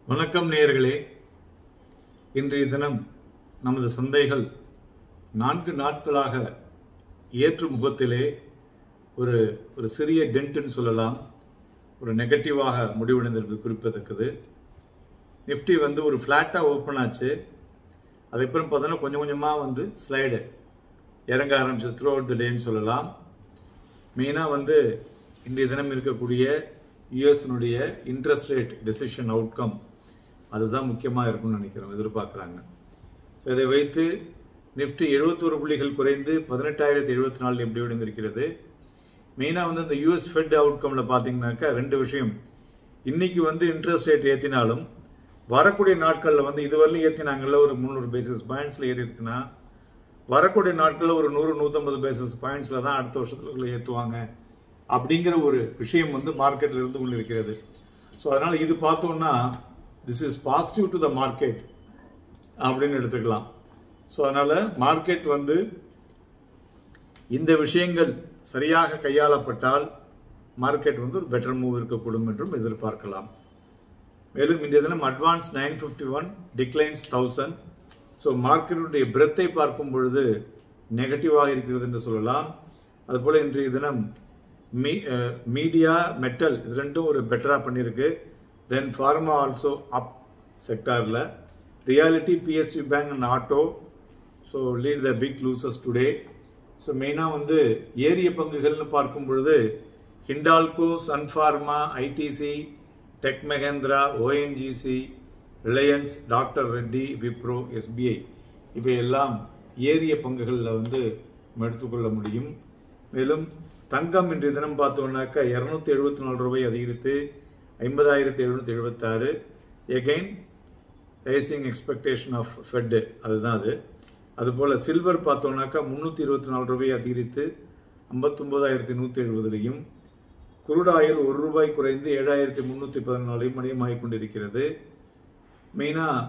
வணக்கம் நேயர்களே இன்றைய தினம் நமது சந்தைகள் நான்கு நாட்களாக ஏற்று முகத்திலே ஒரு ஒரு சிறிய டென்ட்னு சொல்லலாம் ஒரு நெகட்டிவாக முடிவடைந்திருப்பது குறிப்பிடத்தக்கது நிஃப்டி வந்து ஒரு ஃப்ளாட்டாக ஓப்பன் ஆச்சு அதுக்கப்புறம் பார்த்தோன்னா கொஞ்சம் கொஞ்சமாக வந்து ஸ்லைடு இறங்க ஆரம்பிச்சு த்ரூ அவுட் த டேன்னு சொல்லலாம் மெயினாக வந்து இன்றைய தினம் இருக்கக்கூடிய யூஎஸ்னுடைய இன்ட்ரெஸ்ட் ரேட் டெசிஷன் அவுட்கம் அதுதான் முக்கியமாக இருக்கும்னு நினைக்கிறோம் எதிர்பார்க்குறாங்க ஸோ இதை வைத்து நிஃப்டி எழுபத்தோரு புள்ளிகள் குறைந்து பதினெட்டாயிரத்தி எழுபத்தி நாலு எப்படி விழுந்திருக்கிறது மெயினாக வந்து இந்த யூஎஸ் ஃபெட் அவுட்கமில் பார்த்தீங்கன்னாக்கா ரெண்டு விஷயம் இன்னைக்கு வந்து இன்ட்ரெஸ்ட் ரேட் ஏற்றினாலும் வரக்கூடிய நாட்களில் வந்து இதுவரையிலும் ஏற்றினாங்கல்ல ஒரு முந்நூறு பேசிஸ் பாயிண்ட்ஸில் ஏறி இருக்குன்னா வரக்கூடிய நாட்களில் ஒரு நூறு நூற்றம்பது பேசிஸ் பாயிண்ட்ஸில் தான் அடுத்த வருஷத்துக்குள்ள ஏற்றுவாங்க அப்படிங்கிற ஒரு விஷயம் வந்து மார்க்கெட்டில் இருந்து கொண்டு இருக்கிறது ஸோ அதனால் இது பார்த்தோம்னா this is positive to the market அப்படின்னு எடுத்துக்கலாம் ஸோ அதனால் மார்க்கெட் வந்து இந்த விஷயங்கள் சரியாக கையாளப்பட்டால் மார்க்கெட் வந்து ஒரு பெட்டர் மூவ் இருக்கக்கூடும் என்றும் எதிர்பார்க்கலாம் மேலும் இன்றைய தினம் advance nine fifty one declines thousand so மார்க்கெட்டுடைய பிரெத்தை பார்க்கும் பொழுது நெகட்டிவாக இருக்கிறது என்று சொல்லலாம் அதுபோல் இன்றைய தினம் மீ மீடியா மெட்டல் இது ரெண்டும் ஒரு பெட்டராக பண்ணியிருக்கு தென் ஃபார்மா ஆல்சோ அப் செக்டாரில் realty PSC bank and auto so lead the big losers today so மெயினாக வந்து ஏரிய பங்குகள்னு பார்க்கும் பொழுது Hindalco Sun Pharma ITC Tech Mahindra ONGC Reliance Doctor Reddy Wipro SBI இவையெல்லாம் ஏரிய பங்குகளில் வந்து நம்ம எடுத்துக்கொள்ள முடியும் மேலும் தங்கம் இன்றைய தினம் பார்த்தோம்னாக்கா இரநூத்தி எழுபத்தி நாலு ரூபாய் அதிகரித்து ஐம்பதாயிரத்தி எழுநூத்தி எழுபத்தாறு again rising expectation of Fed அதுதான் அது அதுபோல் சில்வர் பார்த்தோம்னாக்கா முந்நூற்றி இருபத்தி நாலு ரூபாய் அதிகரித்து ஐம்பத்தொம்போதாயிரத்தி நூற்றி எழுபதுலையும் குருடு ஆயில் ஒரு ரூபாய் குறைந்து ஏழாயிரத்தி முந்நூற்றி பதினாலையும் மணியமாகிக் கொண்டிருக்கிறது மெயினாக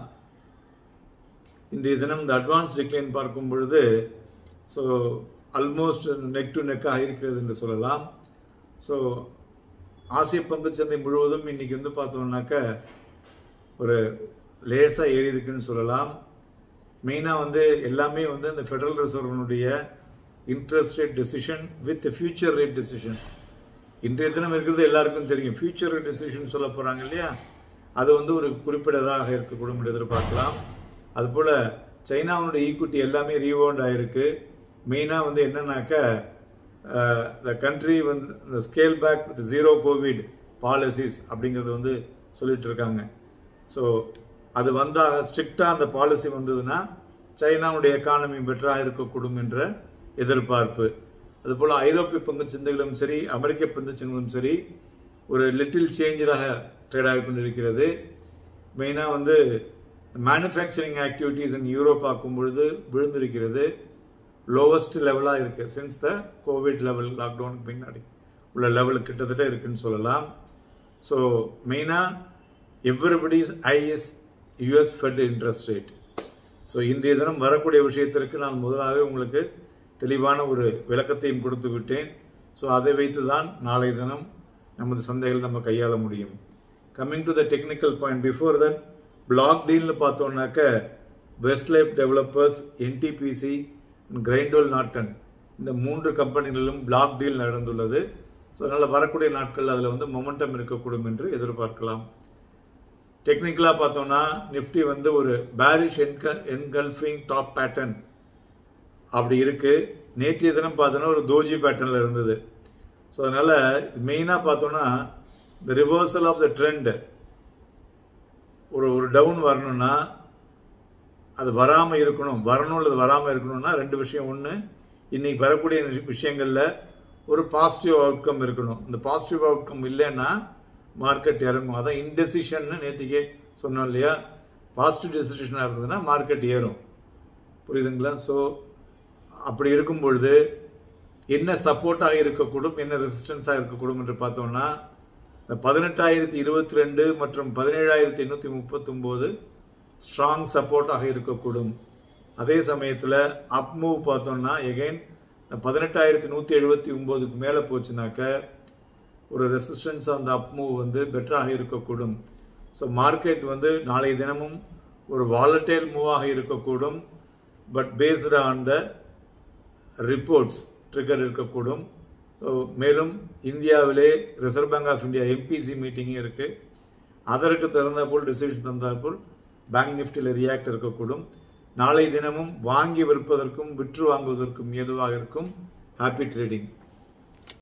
இன்றைய தினம் இந்த அட்வான்ஸ் டிக்ளைன் பார்க்கும் பொழுது ஸோ ஆல்மோஸ்ட் நெக் டு நெக்காக இருக்கிறது என்று சொல்லலாம் ஸோ ஆசிய பங்குச்சந்தை முழுவதும் இன்னைக்கு வந்து பார்த்தோம்னாக்க ஒரு லேசாக ஏறி இருக்குன்னு சொல்லலாம் மெயினாக வந்து எல்லாமே வந்து இந்த ஃபெடரல் ரிசர்வனுடைய interest rate decision with future rate decision இன்றைய தினம் இருக்கிறது எல்லாருக்கும் தெரியும் ஃபியூச்சர் ரேட் டெசிஷன் சொல்ல போகிறாங்க இல்லையா அது வந்து ஒரு குறிப்பிடதாக இருக்கக்கூடும் என்று எதிர்பார்க்கலாம் அதுபோல் சைனாவுடைய ஈக்குவிட்டி எல்லாமே ரீவவுண்ட் ஆகிருக்கு மெயினாக வந்து என்னன்னாக்க த கண்ட்ரி வந்து scale back with zero covid policies அப்படிங்கிறது வந்து சொல்லிட்டு இருக்காங்க ஸோ அது வந்தால் ஸ்ட்ரிக்டாக அந்த பாலிசி வந்ததுன்னா சைனாவுடைய எக்கானமி பெட்டராக இருக்கக்கூடும் என்ற எதிர்பார்ப்பு அதுபோல் ஐரோப்பிய பங்கு சந்தைகளும் சரி அமெரிக்க பங்கு சந்தைகளும் சரி ஒரு லிட்டில் சேஞ்சிலாக ட்ரேட் ஆகி கொண்டிருக்கிறது மெயினாக வந்து மேனுஃபேக்சரிங் ஆக்டிவிட்டீஸ் இன் யூரோப் பார்க்கும் பொழுது விழுந்திருக்கிறது லோவஸ்ட் லெவலாக இருக்கு சின்ஸ் த கோவிட் லெவல் லாக்டவுனுக்கு பின்னாடி உள்ள லெவல் கிட்டத்தட்ட இருக்குன்னு சொல்லலாம் ஸோ மெயினாக everybody's eyes US Fed interest rate so இன்றைய தினம் வரக்கூடிய விஷயத்திற்கு நான் முதலாகவே உங்களுக்கு தெளிவான ஒரு விளக்கத்தையும் கொடுத்து விட்டேன் ஸோ அதை வைத்து தான் நாளை தினம் நமது சந்தைகள் நம்ம கையாள முடியும் coming to the technical point before that block டீல்னு பார்த்தோம்னாக்க West Life Developers NTPC Grindwell Norton இந்த மூன்று கம்பெனிகளிலும் பிளாக் டீல் நடந்துள்ளது ஸோ அதனால் வரக்கூடிய நாட்கள் அதில் வந்து மொமெண்டம் இருக்கக்கூடும் என்று எதிர்பார்க்கலாம் டெக்னிக்கலாக பார்த்தோம்னா நிஃப்டி வந்து ஒரு பேரிஷ் என்கல் என்கல்ஃபிங் டாப் பேட்டர்ன் அப்படி இருக்கு நேற்றைய தினம் பார்த்தோன்னா ஒரு தோஜி பேட்டர்னில் இருந்தது ஸோ அதனால் மெயினாக பார்த்தோன்னா இந்த ரிவர்சல் ஆஃப் த ட்ரெண்ட் ஒரு ஒரு டவுன் வரணும்னா அது வராமல் இருக்கணும் வரணும் அல்லது வராமல் இருக்கணும்னா ரெண்டு விஷயம் ஒன்று இன்னைக்கு வரக்கூடிய விஷயங்களில் ஒரு பாசிட்டிவ் அவுட்கம் இருக்கணும் இந்த பாசிட்டிவ் அவுட்கம் இல்லைன்னா மார்க்கெட் இறங்கும் அதான் இன்டெசிஷன் நேற்றுக்கே சொன்னோம் இல்லையா பாசிட்டிவ் டெசிஷனாக இருந்ததுன்னா மார்க்கெட் ஏறும் புரியுதுங்களா ஸோ அப்படி இருக்கும் பொழுது என்ன சப்போர்ட்டாக இருக்கக்கூடும் என்ன ரெசிஸ்டன்ஸாக இருக்கக்கூடும் என்று பார்த்தோம்னா இந்த பதினெட்டாயிரத்தி இருபத்தி ரெண்டு மற்றும் பதினேழாயிரத்தி எண்ணூற்றி முப்பத்தொம்போது ஸ்ட்ராங் சப்போர்ட்டாக இருக்கக்கூடும் அதே சமயத்தில் அப் மூவ் பார்த்தோம்னா எகைன் பதினெட்டாயிரத்தி நூற்றி எழுபத்தி ஒம்போதுக்கு மேலே போச்சுனாக்க ஒரு ரெசிஸ்டன்ஸ் அந்த அப் மூவ் வந்து பெட்டராக இருக்கக்கூடும் ஸோ மார்க்கெட் வந்து நாளை தினமும் ஒரு வாலட்டைல் மூவாக இருக்கக்கூடும் but based on the reports trigger இருக்கக்கூடும் So, மேலும் இந்தியாவிலே Reserve Bank of India MPC மீட்டிங்கும் இருக்கு அதற்கு தகுந்தாற்போல் டிசிஷன் தந்தாற்போல் பேங்க் நிஃப்டியில் ரியாக்ட் இருக்கக்கூடும் நாளை தினமும் வாங்கி விற்பதற்கும் விற்று வாங்குவதற்கும் ஏதுவாக இருக்கும் ஹாப்பி ட்ரேடிங்